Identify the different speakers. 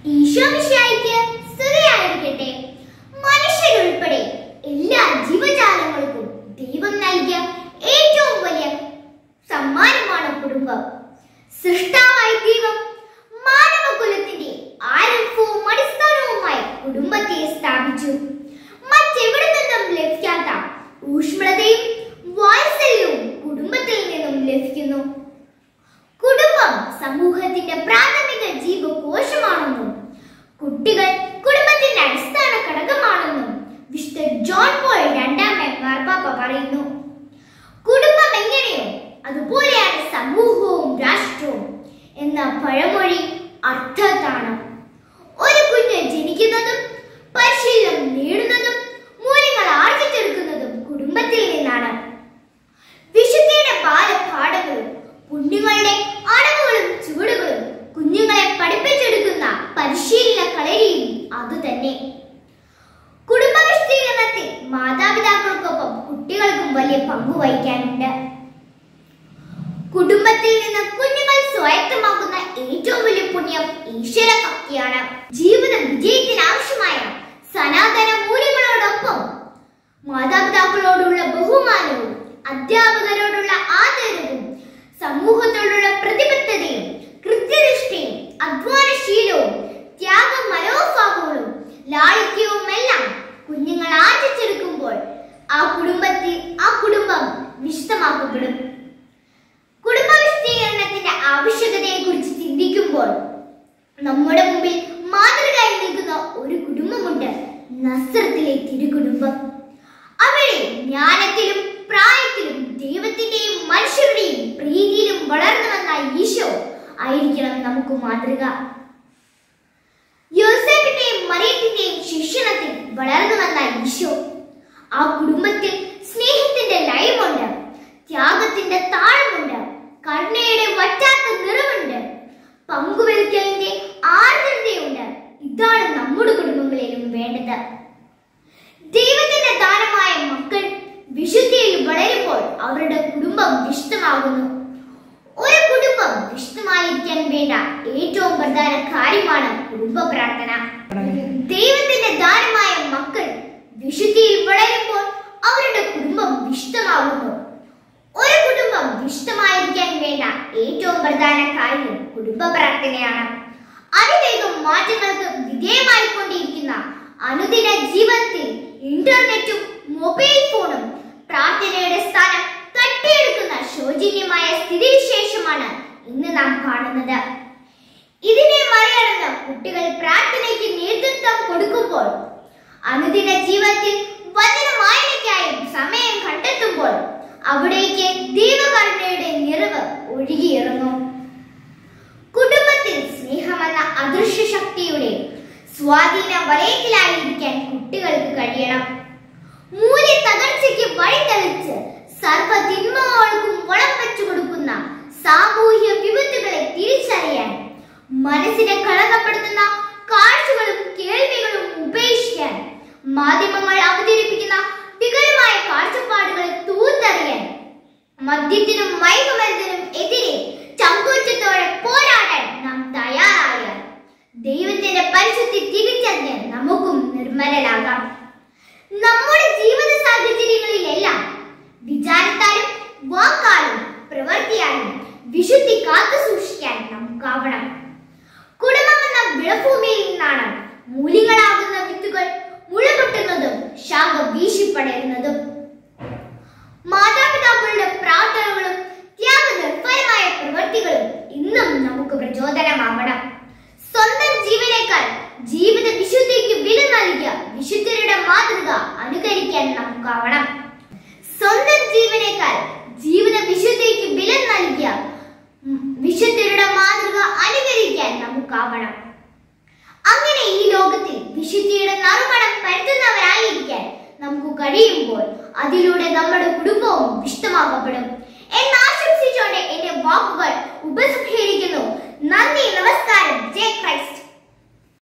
Speaker 1: ഈശോമിശിഹായിക്ക് സ്തുതിയായിരിക്കട്ടെ മനുഷ്യരുൾപ്പെടെ എല്ലാ ജീവജാലങ്ങൾക്കും ദൈവം നൽകിയ ഏറ്റവും വലിയ സമ്മാനമാണ് കുടുംബം സൃഷ്ടാവായ ദൈവം മാനവകുലത്തിന്റെ ആരംഭവും അടിസ്ഥാനവുമായി കുടുംബത്തെ സ്ഥാപിച്ചു മറ്റെവിടെ നിന്നും ലഭിക്കാത്ത ഊഷ്മളതയും വാത്സല്യവും കുടുംബത്തിൽ നിന്നും ലഭിക്കുന്നു കുടുംബം സമൂഹത്തിന്റെ പ്രാഥമിക ജീവകോശമാണെന്നും കുട്ടികൾ കുടുംബത്തിന്റെ അടിസ്ഥാന ഘടകമാണെന്നും വിശുദ്ധ ജോൺ പോൾ രണ്ടാമൻ മാർപ്പാപ്പ പറയുന്നു കുടുംബം എങ്ങനെയോ അതുപോലെയാണ് സമൂഹവും രാഷ്ട്രവും എന്ന പഴമൊഴി അർത്ഥത്താണ് ഒരു കുഞ്ഞ് ജനിക്കുന്നതും പരിശീലനം നേടുന്നതും മൂല്യങ്ങൾ ആർജിച്ചെടുക്കുന്നതും കുടുംബത്തിൽ നിന്നാണ് വിശുദ്ധിയുടെ ബാലപാഠങ്ങളും പുണ്യങ്ങളുടെ അടവുകളും ചുവടുകളും കുഞ്ഞുങ്ങളെ പഠിപ്പിച്ചെടുക്കുന്ന പരിശീലന കളരിയും അതുതന്നെ കുടുംബ വിശദീകരണത്തിൽ മാതാപിതാക്കൾക്കൊപ്പം കുട്ടികൾക്കും വലിയ പങ്കു വഹിക്കാനുണ്ട് കുടുംബത്തിൽ നിന്ന് കുഞ്ഞുങ്ങൾ സ്വായത്തമാക്കുന്ന ഏറ്റവും വലിയ പുണ്യം ഈശ്വര ഭക്തിയാണ് ജീവിത വിജയത്തിന് ആവശ്യമായ സനാതന മൂല്യങ്ങളോടൊപ്പം മാതാപിതാക്കളോടുള്ള ബഹുമാനവും അധ്യാപകരോടുള്ള ആദരവും സമൂഹത്തോടുള്ള പ്രതിബദ്ധതയും കൃത്യനിഷ്ഠയും അധ്വാനശീലവും ത്യാഗ മനോഭാവങ്ങളും ലാളിത്യവും എല്ലാം കുഞ്ഞുങ്ങൾ ആർജിച്ചെടുക്കുമ്പോൾ ആ കുടുംബത്തിൽ ആ കുടുംബം വിശദമാക്കപ്പെടും കുടുംബ വിശദീകരണത്തിന്റെ ആവശ്യകതയെ കുറിച്ച് ചിന്തിക്കുമ്പോൾ നമ്മുടെ മുമ്പിൽ മാതൃകയായി നിൽക്കുന്ന ഒരു കുടുംബമുണ്ട് നസ്രത്തിലെ തിരുകുടുംബം അവിടെ ജ്ഞാനത്തിലും പ്രായത്തിലും ദൈവത്തിന്റെയും മനുഷ്യരുടെയും പ്രീതിയിലും വളർന്നു വന്ന ഈശോ ആയിരിക്കണം നമുക്ക് മാതൃക യോസേഫിന്റെയും മറിയത്തിന്റെയും ശിക്ഷണത്തിൽ വളർന്നു വന്ന ഈശോ ആ കുടുംബത്തിൽ സ്നേഹത്തിന്റെ ലയമുണ്ട് ത്യാഗത്തിന്റെ താളമുണ്ട് കരുണയുടെ വറ്റാത്ത നിറവുണ്ട് പങ്കുവെക്കലിന്റെ ആർദ്രതയുണ്ട് ഇതാണ് നമ്മുടെ കുടുംബങ്ങളിലും വേണ്ടത് ദൈവത്തിന്റെ ദാനമായ മക്കൾ വിശുദ്ധിയിൽ വളരുമ്പോൾ അവരുടെ കുടുംബം വിശുദ്ധമാകുന്നു ഒരു കുടുംബം വിശുദ്ധമായിരിക്കാൻ വേണ്ട ഏറ്റവും പ്രധാന കാര്യമാണ് കുടുംബ പ്രാർത്ഥന ദൈവത്തിന്റെ ദാനമായ മക്കൾ വിശുദ്ധിയിൽ വളരുമ്പോൾ അവരുടെ കുടുംബം വിശുദ്ധമാകുന്നു ഒരു കുടുംബം വിശുദ്ധമായിരിക്കാൻ വേണ്ട ഏറ്റവും പ്രധാന കാര്യം കുടുംബ പ്രാർത്ഥനയാണ് അതിവേഗം മാറ്റങ്ങൾക്ക് വിധേയമായിക്കൊണ്ടിരിക്കുന്ന അനുദിന ജീവിതത്തിൽ ഇന്റർനെറ്റും മൊബൈൽ ഫോണും പ്രാർത്ഥനയുടെ സ്ഥാനം തട്ടിയെടുക്കുന്ന ശോചനീയമായ സ്ഥിതിവിശേഷമാണ് ഇന്ന് നാം കാണുന്നത് ഇതിനെ മറികടന്ന് കുട്ടികൾ പ്രാർത്ഥനയ്ക്ക് നേതൃത്വം കൊടുക്കുമ്പോൾ അനുദിന ജീവിതത്തിൽ വചന വായനയ്ക്കായും സമയം കണ്ടെത്തുമ്പോൾ അവിടേക്ക് ദൈവകരുണയുടെ നിറവ് ഒഴുകിയിറങ്ങും കുടുംബത്തിൽ സ്നേഹമെന്ന അദൃശ്യ ശക്തിയുടെ സ്വാധീന വലയത്തിലായിരിക്കാൻ കുട്ടികൾക്ക് കഴിയണം മൂല്യ തകർച്ചയ്ക്ക് വഴി തെളിച്ച് സർവ തിന്മകൾക്കും വളം വെച്ചു കൊടുക്കുന്ന സാമൂഹ്യ വിപത്തുകളെ തിരിച്ചറിയാൻ മനസ്സിനെ കളങ്കപ്പെടുത്തുന്ന കാഴ്ചകളും കേൾവികളും ഉപേക്ഷിക്കാൻ മാധ്യമങ്ങൾ അവതരിപ്പിക്കുന്ന വികലമായ കാഴ്ചപ്പാടുകളെ തൂത്തറിയാൻ മദ്യത്തിനും മയക്കുമരുന്നിനും എതിരെ ചങ്കൂറ്റത്തോടെ പോരാടാൻ നാം തയ്യാറായാൽ ദൈവത്തിന്റെ പരിശുദ്ധി തിരിച്ചറിഞ്ഞ് നമുക്കും നിർമ്മലരാകാം നമ്മുടെ ജീവിത സാഹചര്യങ്ങളിലെല്ലാം വിചാരത്താലും വാക്കാലും പ്രവൃത്തിയാലും വിശുദ്ധി കാത്തു സൂക്ഷിക്കാൻ നമുക്കാവണം കുടുംബമെന്ന വിളഭൂമിയിൽ നിന്നാണ് മൂല്യങ്ങളാകുന്ന വിത്തുകൾ മുളപൊട്ടുന്നതും ശാഖ വീശിപ്പടരുന്നതും മാതാപിതാക്കളുടെ പ്രാർത്ഥനകളും ത്യാഗനിർഭരമായ പ്രവൃത്തികളും ഇന്നും നമുക്ക് പ്രചോദനമാവണം സ്വന്തം ജീവനേക്കാൾ ജീവിത വിശുദ്ധിക്ക് വില നൽകിയ വിശുദ്ധരുടെ മാതൃക അനുകരിക്കാൻ നമുക്കാവണം സ്വന്തം ജീവനേക്കാൾ ജീവിത വിശുദ്ധിക്ക് വില നൽകിയ ഉം, വിശുദ്ധരുടെ മാതൃക അനുകരിക്കാൻ നമുക്കാവണം അങ്ങനെ ഈ ലോകത്തിൽ വിശുദ്ധിയുടെ നറുമണം പരത്തുന്നവരായിരിക്കാൻ നമുക്ക് കഴിയുമ്പോൾ അതിലൂടെ നമ്മുടെ കുടുംബവും വിശുദ്ധമാക്കപ്പെടും എന്ന് ആശംസിച്ചുകൊണ്ട് എന്റെ വാക്കുകൾ ഉപസംഹരിക്കുന്നു നന്ദി നമസ്കാരം ജയ് ക്രൈസ്റ്റ്